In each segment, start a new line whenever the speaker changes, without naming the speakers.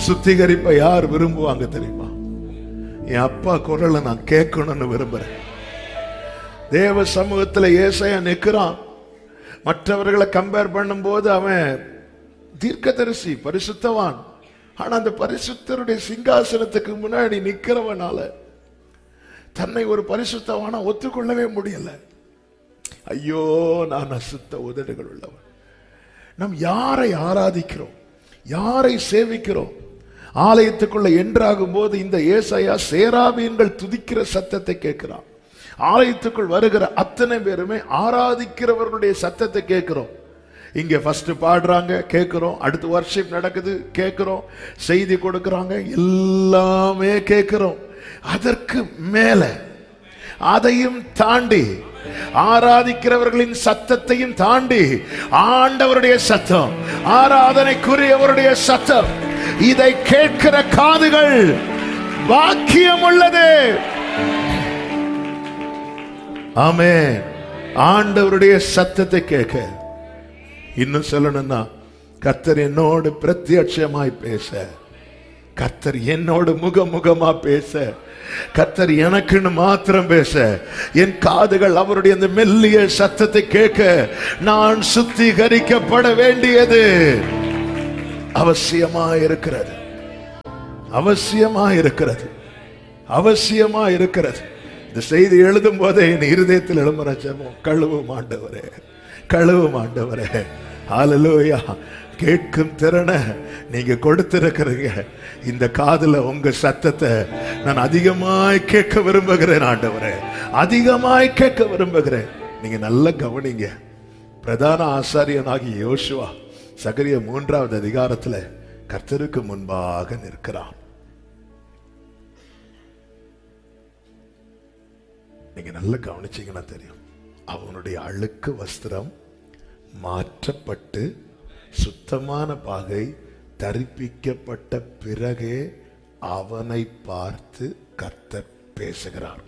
சுத்திகரிப்பை யார் விரும்புவாங்க தெரியுமா என் அப்பா குரலை நான் கேட்கணும்னு விரும்புறேன் தேவ சமூகத்துல ஏசையா நிக்கிறான் மற்றவர்களை கம்பேர் பண்ணும்போது அவன் தீர்க்கதரிசி பரிசுத்தவான் ஆனா அந்த பரிசுத்தருடைய சிங்காசனத்துக்கு முன்னாடி நிக்கிறவனால தன்னை ஒரு பரிசுத்தவானா ஒத்துக்கொள்ளவே முடியல ஐயோ நான் அசுத்த உதடுகள் உள்ளவன் நாம் யாரை ஆராதிக்கிறோம் யாரை சேவிக்கிறோம் ஆலயத்துக்குள்ள என்றாகும் போது இந்த ஏசாயா சேராபீன்கள் துதிக்கிற சத்தத்தை கேட்கிறான் ஆலயத்துக்குள் வருகிற அத்தனை பேருமே ஆராதிக்கிறவர்களுடைய சத்தத்தை கேட்கிறோம் இங்க ஃபர்ஸ்ட் பாடுறாங்க கேட்கிறோம் அடுத்து வர்ஷிப் நடக்குது கேட்கிறோம் செய்தி கொடுக்கறாங்க எல்லாமே கேட்கிறோம் அதற்கு மேல அதையும் தாண்டி ஆராதிக்கிறவர்களின் சத்தத்தையும் தாண்டி ஆண்டவருடைய சத்தம் ஆராதனைக்குரியவருடைய சத்தம் இதை கேட்கிற காதுகள் பாக்கியம் உள்ளது ஆமே ஆண்டவருடைய சத்தத்தை கேட்க இன்னும் சொல்லணும்னா கர்த்தர் என்னோடு பிரத்யட்சமாய் பேச கர்த்தர் என்னோடு முகமுகமா பேச கர்த்தர் எனக்குன்னு மாத்திரம் பேச என் காதுகள் அவருடைய அந்த மெல்லிய சத்தத்தை கேட்க நான் சுத்திகரிக்கப்பட வேண்டியது அவசியமா இருக்கிறது அவசியமா இருக்கிறது அவசியமா இருக்கிறது இந்த செய்தி எழுதும் போதே என் இருதயத்தில் எழும்புற ஜெபம் கழுவும் ஆண்டவரே கழுவும் ஆண்டவரே ஹalleluya கேட்கும் திறனை நீங்க கொடுத்திருக்கிறீங்க இந்த காதுல உங்க சத்தத்தை நான் அதிகமாய் கேட்க விரும்புகிறேன் ஆண்டவரே அதிகமாய் கேட்க விரும்புகிறேன் நீங்க நல்லா கவனிங்க பிரதான ஆசாரியனாகிய யோசுவா சகரிய மூன்றாவது அதிகாரத்துல கர்த்தருக்கு முன்பாக நிற்கிறான் நீங்க நல்லா கவனிச்சீங்கன்னா தெரியும் அவனுடைய அழுக்கு வஸ்திரம் மாற்றப்பட்டு சுத்தமான பாகை தரிப்பிக்கப்பட்ட பிறகே அவனை பார்த்து கர்த்தர் பேசுகிறார்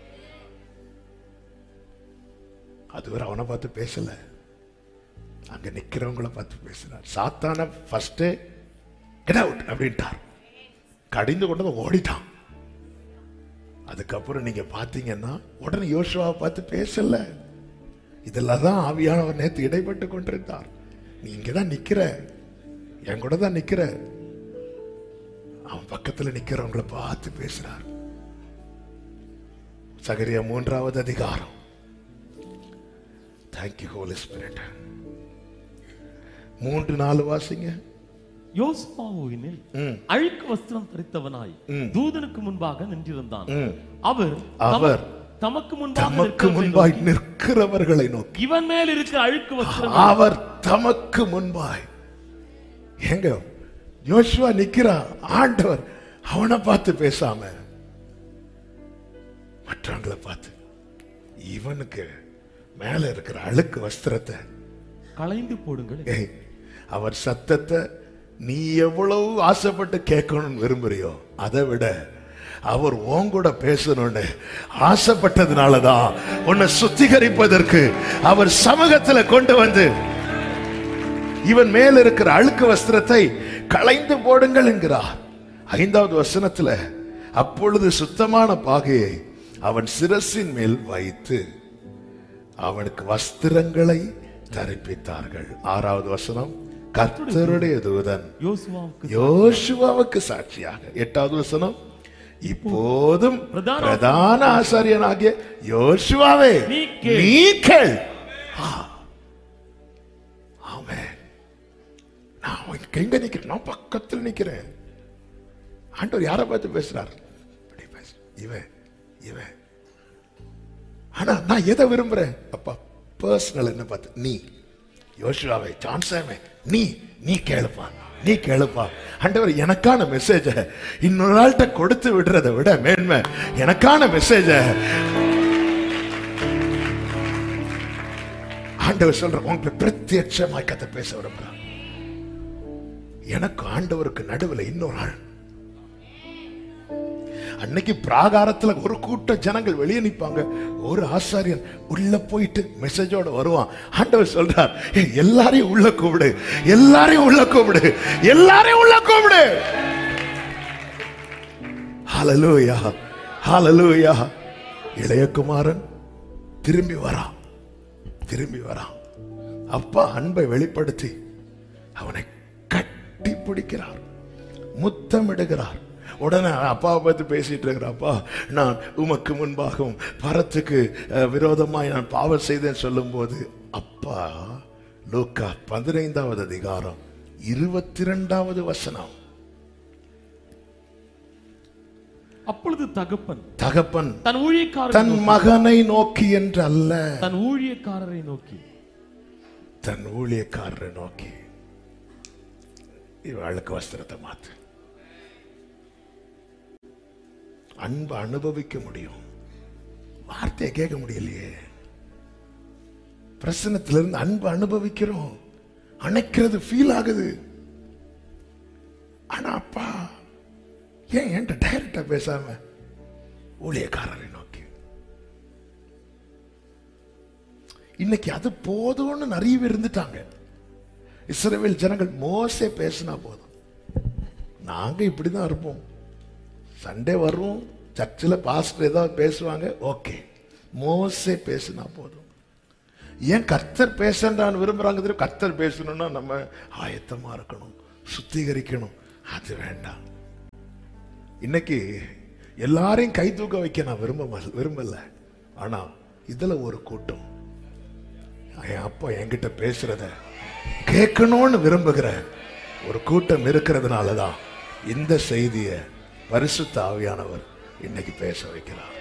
அதுவரை அவனை பார்த்து பேசல அங்க நிக்கிறவங்கள பார்த்து பேசுறார் சாத்தான ஃபர்ஸ்ட் கெட் அவுட் அப்படின்ட்டார் கடிந்து கொண்டு வந்து ஓடிட்டான் அதுக்கப்புறம் நீங்க பாத்தீங்கன்னா உடனே யோசுவாவை பார்த்து பேசல இதெல்லாம் தான் ஆவியானவர் நேத்து இடைப்பட்டு கொண்டிருந்தார் நீ இங்கதான் நிக்கிற என் கூட தான் நிக்கிற அவன் பக்கத்துல நிக்கிறவங்கள பார்த்து பேசுறார் சகரியா மூன்றாவது அதிகாரம் தேங்க்யூ ஹோலி ஸ்பிரிட் மூன்று நாலு வாசிங்க
யோசுவாவினில்
ம்.
அழுக்கு வஸ்திரம் தரித்தவனாய்
ம்.
தூதனுக்கு முன்பாக நின்றிருந்தான்
ம்.
அவர்
அவர்
தம- தமக்கு முன்பாக
தமக்கு
நிற்கிறவரை
முன்பாய்
நோக்கி,
நிற்கிறவர்களை நோக்கி
இவன் மேல் இருக்கிற அழுக்கு வஸ்திரம்
அவர் தமக்கு முன்பாய் எங்க யோசுவா நிக்கிறான் ஆண்டவர் அவனை பார்த்து பேசாம மற்றவங்களை பார்த்து இவனுக்கு மேல இருக்கிற அழுக்கு வஸ்திரத்தை
களைந்து போடுங்கள்
ஏய், அவர் சத்தத்தை நீ எவ்வளவு ஆசைப்பட்டு கேட்கணும்னு விரும்புறியோ அதை விட அவர் உன் கூட பேசணும்னு ஆசைப்பட்டதுனாலதான் உன்னை சுத்திகரிப்பதற்கு அவர் சமூகத்துல கொண்டு வந்து இவன் மேல் இருக்கிற அழுக்கு வஸ்திரத்தை களைந்து போடுங்கள் என்கிறார் ஐந்தாவது வசனத்துல அப்பொழுது சுத்தமான பாகையை அவன் சிரசின் மேல் வைத்து அவனுக்கு வஸ்திரங்களை தரிப்பித்தார்கள் ஆறாவது வசனம் கர்த்தருடைய தூதன்
யோசுவாவுக்கு
யோசுவாவுக்கு சாட்சியாக எட்டாவது வசனம் இப்போதும்
பிரதான
பிரதான ஆசாரியனாகிய யோசுவாவே
நீ கேள்.
நீ கேள் ஆ. ஆமென். நான் இங்க எங்க நிக்கிறேன் நான் பக்கத்தில் நிக்கிறேன் ஆண்டவர் யாரை பார்த்து பேசுறார் இப்படி பேசு. இவன் இவன் ஆனா நான் எதை விரும்புறேன் அப்பா பர்சனல் என்ன பார்த்து நீ யோசுவாவை ஜான்சாமே நீ நீ கேளுப்பா நீ கேளுப்பா ஆண்டவர் எனக்கான மெசேஜ இன்னொரு ஆள்கிட்ட கொடுத்து விடுறதை விட மேன்மை எனக்கான மெசேஜ ஆண்டவர் சொல்ற உங்களுக்கு பிரத்யட்சமாய் கத்த பேச விரும்புறார் எனக்கு ஆண்டவருக்கு நடுவுல இன்னொரு ஆள் அன்னைக்கு பிராகாரத்துல ஒரு கூட்ட ஜனங்கள் வெளியே நிப்பாங்க ஒரு ஆசாரியன் உள்ள போயிட்டு மெசேஜோட வருவான் ஆண்டவர் சொல்றார் "ஏய், எல்லாரையும் உள்ள கூப்பிடு எல்லாரையும் உள்ள கூப்பிடு எல்லாரையும் உள்ள கூப்பிடு ஹalleluya ஹalleluya இளையகுமாரன் திரும்பி வரான் திரும்பி வரான் அப்பா அன்பை வெளிப்படுத்தி அவனை கட்டி பிடிக்கிறார் முத்தமிடுகிறார் உடனே அப்பாவை பத்தி பேசிட்டு இருக்கிற அப்பா நான் உமக்கு முன்பாகவும் பரத்துக்கு அஹ், விரோதமாய் நான் பாவம் செய்தேன் சொல்லும்போது அப்பா லூக்கா பதினைந்தாவது அதிகாரம் இருபத்தி ரெண்டாவது வசனம்
அப்பொழுது தகப்பன்
தகப்பன்
தன் ஊழியக்காரரை
தன் மகனை நோக்கி என்று அல்ல
தன் ஊழியக்காரரை நோக்கி
தன் ஊழியக்காரரை நோக்கி இவளுக்கு வஸ்திரத்தை மாத்து அன்பை அனுபவிக்க முடியும் வார்த்தையை கேட்க முடியலையே பிரசனத்திலிருந்து அன்பு அனுபவிக்கிறோம் அணைக்கிறது ஃபீல் ஆகுது ஆனா அப்பா ஏன் என்கிட்ட டைரக்டா பேசாம ஊழியக்காரரை நோக்கி இன்னைக்கு அது போதும்னு நிறைய பேர் இருந்துட்டாங்க இஸ்ரவேல் ஜனங்கள் மோசே பேசினா போதும் நாங்க இப்படிதான் இருப்போம் சண்டே வரும் சர்ச்சில் பாஸ்டர் ஏதாவது பேசுவாங்க ஓகே மோசே பேசினா போதும் ஏன் கர்த்தர் பேசண்டான்னு விரும்புறாங்க தெரியும் கர்த்தர் பேசணும்னா நம்ம ஆயத்தமா இருக்கணும் சுத்திகரிக்கணும் அது வேண்டாம் இன்னைக்கு எல்லாரையும் கை தூக்க வைக்க நான் விரும்ப விரும்பல ஆனா இதுல ஒரு கூட்டம் என் அப்பா என்கிட்ட பேசுறத கேட்கணும்னு விரும்புகிற ஒரு கூட்டம் இருக்கிறதுனால தான் இந்த செய்தியை பரிசுத்த ஆவியானவர் இன்னைக்கு பேச வைக்கிறார்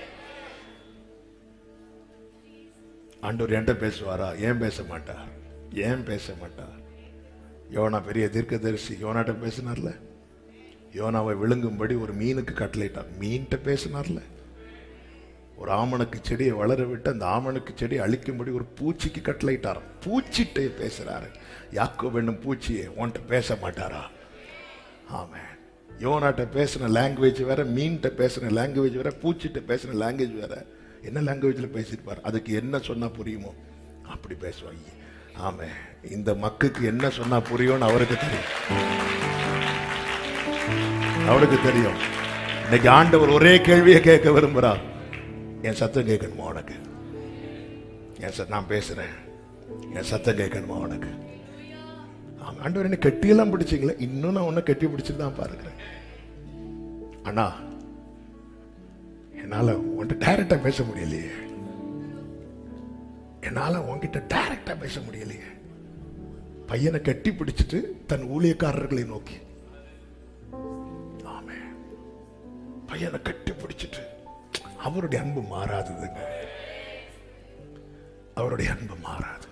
ஆண்டவர் என்கிட்ட பேசுவாரா ஏன் பேச மாட்டார் ஏன் பேச மாட்டார் யோனா பெரிய தீர்க்கதரிசி யோனாட்ட பேசினார்ல யோனாவை விழுங்கும்படி ஒரு மீனுக்கு கட்டளையிட்டார் மீன்கிட்ட பேசினார்ல ஒரு ஆமணக்கு செடியை வளர விட்டு அந்த ஆமணக்கு செடியை அழிக்கும்படி ஒரு பூச்சிக்கு கட்டளையிட்டார் பூச்சிட்டே பேசுறாரு யாக்கோ என்னும் பூச்சியே உன்கிட்ட பேச மாட்டாரா ஆமே யோனாட்ட பேசின லாங்குவேஜ் வேற மீன்கிட்ட பேசின லாங்குவேஜ் வேற பூச்சிட்ட பேசின லாங்குவேஜ் வேற என்ன லாங்குவேஜில் பேசியிருப்பார் அதுக்கு என்ன சொன்னா புரியுமோ அப்படி பேசுவாங்க ஆமே இந்த மக்குக்கு என்ன சொன்னா புரியும்னு அவருக்கு தெரியும் அவருக்கு தெரியும் இன்னைக்கு ஆண்டவர் ஒரே கேள்வியை கேட்க விரும்புறார் என் சத்தம் கேட்கணுமா உனக்கு என் சத் நான் பேசுறேன் என் சத்தம் கேட்கணுமா உனக்கு ஆமா, ஆண்டவர் என்ன கெட்டியெல்லாம் பிடிச்சிங்களே இன்னும் நான் உன்னை கெட்டி பிடிச்சிட்டு தான் பாருக்கிறேன் ஆனா என்னால உன்கிட்ட டைரக்டா பேச முடியலையே என்னால உன்கிட்ட டைரக்டா பேச முடியலையே பையனை கட்டி பிடிச்சிட்டு தன் ஊழியக்காரர்களை நோக்கி ஆமே பையனை கட்டி பிடிச்சிட்டு அவருடைய அன்பு மாறாததுங்க அவருடைய அன்பு மாறாது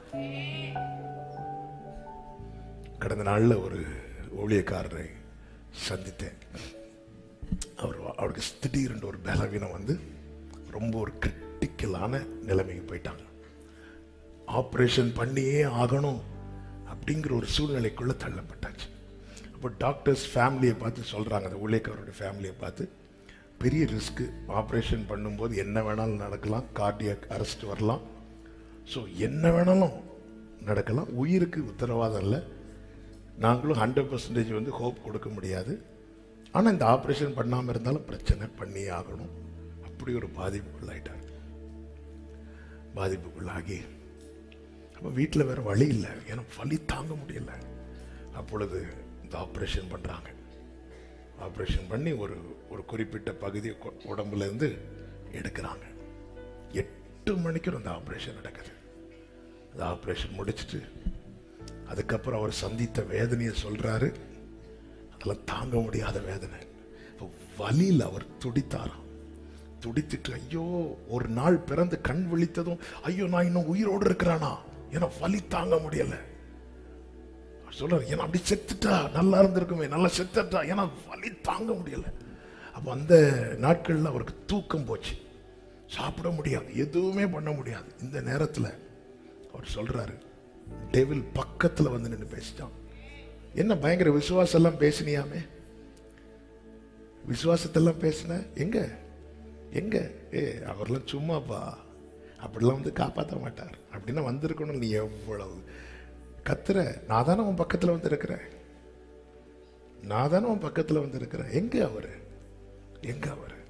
கடந்த நாள்ல ஒரு ஊழியக்காரரை சந்தித்தேன் அவர் அவருக்கு திடீர்னு ஒரு பலவீனம் வந்து ரொம்ப ஒரு கிரிட்டிக்கலான நிலைமைக்கு போயிட்டாங்க ஆப்ரேஷன் பண்ணியே ஆகணும் அப்படிங்கிற ஒரு சூழ்நிலைக்குள்ள தள்ளப்பட்டாச்சு அப்போ டாக்டர்ஸ் ஃபேமிலியை பார்த்து சொல்றாங்க அந்த ஊழியக்காரருடைய ஃபேமிலியை பார்த்து பெரிய ரிஸ்க் ஆப்ரேஷன் பண்ணும்போது என்ன வேணாலும் நடக்கலாம் கார்டியக் அரெஸ்ட் வரலாம் ஸோ என்ன வேணாலும் நடக்கலாம் உயிருக்கு உத்தரவாதம் இல்லை நாங்களும் ஹண்ட்ரட் பர்சன்டேஜ் வந்து ஹோப் கொடுக்க முடியாது ஆனால் இந்த ஆப்ரேஷன் பண்ணாமல் இருந்தாலும் பிரச்சனை பண்ணியே ஆகணும் அப்படி ஒரு பாதிப்புக்குள்ளாயிட்டார் பாதிப்புக்குள்ளாகி அப்போ வீட்டில் வேற வழி இல்லை ஏன்னா வலி தாங்க முடியல அப்பொழுது இந்த ஆப்ரேஷன் பண்ணுறாங்க ஆப்ரேஷன் பண்ணி ஒரு ஒரு குறிப்பிட்ட பகுதி கொ- உடம்புல இருந்து எடுக்கிறாங்க எட்டு மணிக்கு அந்த ஆப்ரேஷன் நடக்குது அந்த ஆப்ரேஷன் முடிச்சிட்டு அதுக்கப்புறம் அவர் சந்தித்த வேதனையை சொல்றாரு அதெல்லாம் தாங்க முடியாத வேதனை இப்போ வலியில் அவர் துடித்தாராம் துடித்துட்டு ஐயோ ஒரு நாள் பிறந்து கண் விழித்ததும் ஐயோ நான் இன்னும் உயிரோடு இருக்கிறானா ஏன்னா வலி தாங்க முடியல அவர் சொல்றாரு ஏன்னா அப்படி செத்துட்டா நல்லா இருந்திருக்குமே நல்லா செத்துட்டா ஏன்னா வலி தாங்க முடியல அப்போ அந்த நாட்கள்ல அவருக்கு தூக்கம் போச்சு சாப்பிட முடியாது எதுவுமே பண்ண முடியாது இந்த நேரத்துல அவர் சொல்றாரு டெவில் பக்கத்துல வந்து நின்று பேசிட்டான் என்ன பயங்கர விசுவாசம் எல்லாம் பேசினியாமே விசுவாசத்தெல்லாம் பேசின எங்க எங்க ஏ அவர்லாம் சும்மாப்பா அப்படிலாம் வந்து காப்பாற்ற மாட்டார் அப்படின்னா வந்திருக்கணும் நீ எவ்வளவு கத்துற நான் தானே உன் பக்கத்துல வந்து இருக்கிறேன் நான் தானே உன் பக்கத்துல வந்து இருக்கிறேன் எங்க அவரு எங்க அவரு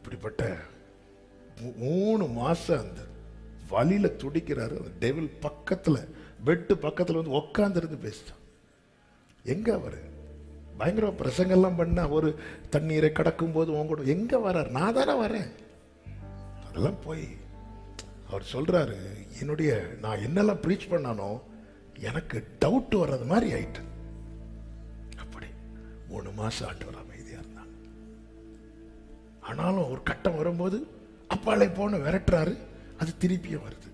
அப்படிப்பட்ட மூ- மூணு மாசம் அந்த வலியில துடிக்கிறாரு அந்த டெவில் பக்கத்துல பெட்டு பக்கத்துல வந்து உட்காந்துருந்து பேசிட்டான் எங்க அவரு பயங்கர பிரசங்கெல்லாம் பண்ண ஒரு தண்ணீரை கடக்கும் போது உன் கூட எங்க வர்றார் நான் தானே வரேன் அதெல்லாம் போய் அவர் சொல்றாரு என்னுடைய நான் என்னெல்லாம் ப்ரீச் பண்ணானோ எனக்கு டவுட் வர்றது மாதிரி ஆயிட்டு அப்படி மூணு மாசம் ஆண்டவர் அமைதியா இருந்தாங்க ஆனாலும் ஒரு கட்டம் வரும்போது அப்பாலே போன விரட்டுறாரு அது திருப்பியும் வருது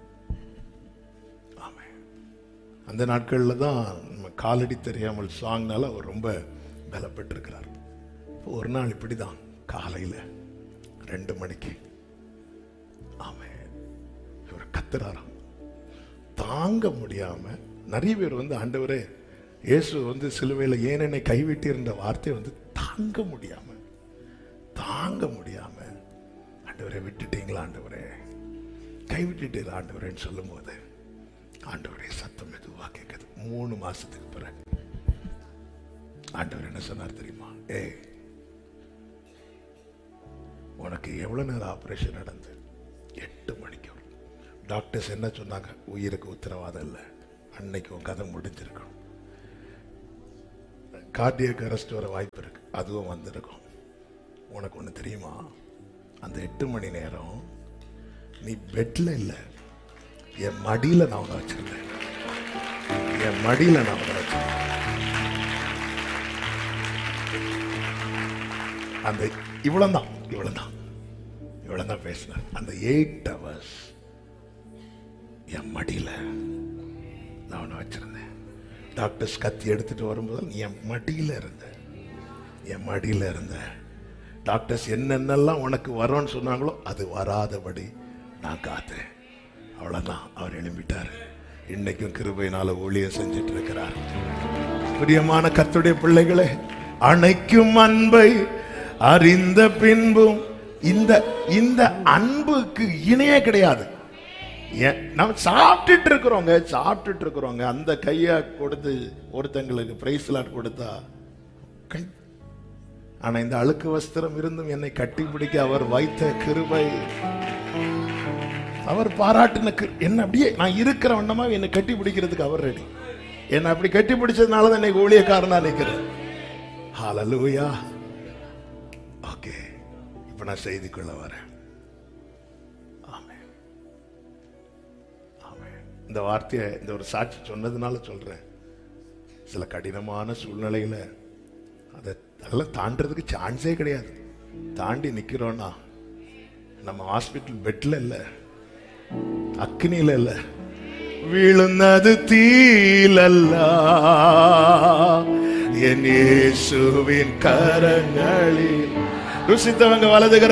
ஆமென். அந்த நாட்கள்ல தான் நம்ம காலடி தெரியாமல் சாங்னால அவர் ரொம்ப பலப்பட்டிருக்கிறார் இப்போ ஒரு நாள் இப்படிதான் காலையில ரெண்டு மணிக்கு ஆமென் இவர் கத்துறாராம் தாங்க முடியாம நிறைய பேர் வந்து ஆண்டவரே இயேசு வந்து சிலுவையில ஏன் என்னை கைவிட்டீர்ன்ற வார்த்தையை வந்து தாங்க முடியாம தாங்க முடியாம ஆண்டவரை விட்டுட்டீங்களா ஆண்டவரே கைவிட்டுட்டீங்களா ஆண்டவரேன்னு சொல்லும்போது ஆண்டவரே சத்தம் மெதுவா கேட்குது மூணு மாசத்துக்கு பிறகு ஆண்டவர் என்ன சொன்னார் தெரியுமா ஏய் உனக்கு எவ்வளவு நேரம் ஆபரேஷன் நடந்து எட்டு மணிக்கு டாக்டர்ஸ் என்ன சொன்னாங்க உயிருக்கு உத்தரவாதம் இல்லை அன்னைக்கு உன் கதை முடிஞ்சிருக்கும் கார்டியக் அரெஸ்ட் வர வாய்ப்பு இருக்கு அதுவும் வந்திருக்கும் உனக்கு ஒன்று தெரியுமா அந்த எட்டு மணி நேரம் நீ பெட்ல இல்லை என் மடியில நான் உன்னை வச்சிருந்தேன் என் மடியில நான் உன்னை வச்சிருந்தேன் அந்த இவ்வளவுதான் இவ்வளவுதான் இவ்வளவுதான் பேசினேன் அந்த எயிட் ஹவர்ஸ் என் மடியில நான் உன்னை வச்சிருந்தேன் டாக்டர்ஸ் கத்தி எடுத்துட்டு வரும்போது நீ என் மடியில இருந்த என் மடியில இருந்த டாக்டர்ஸ் என்னென்னலாம் உனக்கு வரும்னு சொன்னாங்களோ அது வராதபடி நான் காத்தேன் அவ்வளவுதான் அவர் எழும்பிட்டார் இன்னைக்கும் கிருபையினால ஊழியம் செஞ்சுட்டு இருக்கிறார் பிரியமான கர்த்தருடைய பிள்ளைகளே அணைக்கும் அன்பை அறிந்த பின்பும் இந்த இந்த அன்புக்கு இணையே கிடையாது ஏன், நம்ம சாப்பிட்டுட்டு இருக்கிறோங்க சாப்பிட்டுட்டு இருக்கிறோங்க அந்த கையை கொடுத்து ஒருத்தங்களுக்கு பிரைஸ் கொடுத்தா கை ஆனா இந்த அழுக்கு வஸ்திரம் இருந்தும் என்னை கட்டி பிடிக்க அவர் வைத்த கிருபை அவர் பாராட்டின கிரு- என்ன அப்படியே நான் இருக்கிற வண்ணமா என்னை கட்டி பிடிக்கிறதுக்கு அவர் ரெடி என்னை அப்படி கட்டி பிடிச்சதுனால தான் இன்னைக்கு ஊழியக்காரனா நிற்கிறேன் ஹalleluya ஓகே இப்போ நான் செய்திக்குள்ள வரேன் ஆமென் ஆமென் இந்த வார்த்தையை இந்த ஒரு சாட்சி சொன்னதுனால சொல்றேன் சில கடினமான சூழ்நிலையில அதை அதெல்லாம் தாண்டறதுக்கு சான்ஸே கிடையாது தாண்டி நிக்கிறோம்னா நம்ம ஹாஸ்பிட்டல் பெட்ல இல்ல அக்னியில இல்ல விழுந்தது தீலல்ல என் இயேசுவின் கரங்களில் ருசித்தவங்க வலது கர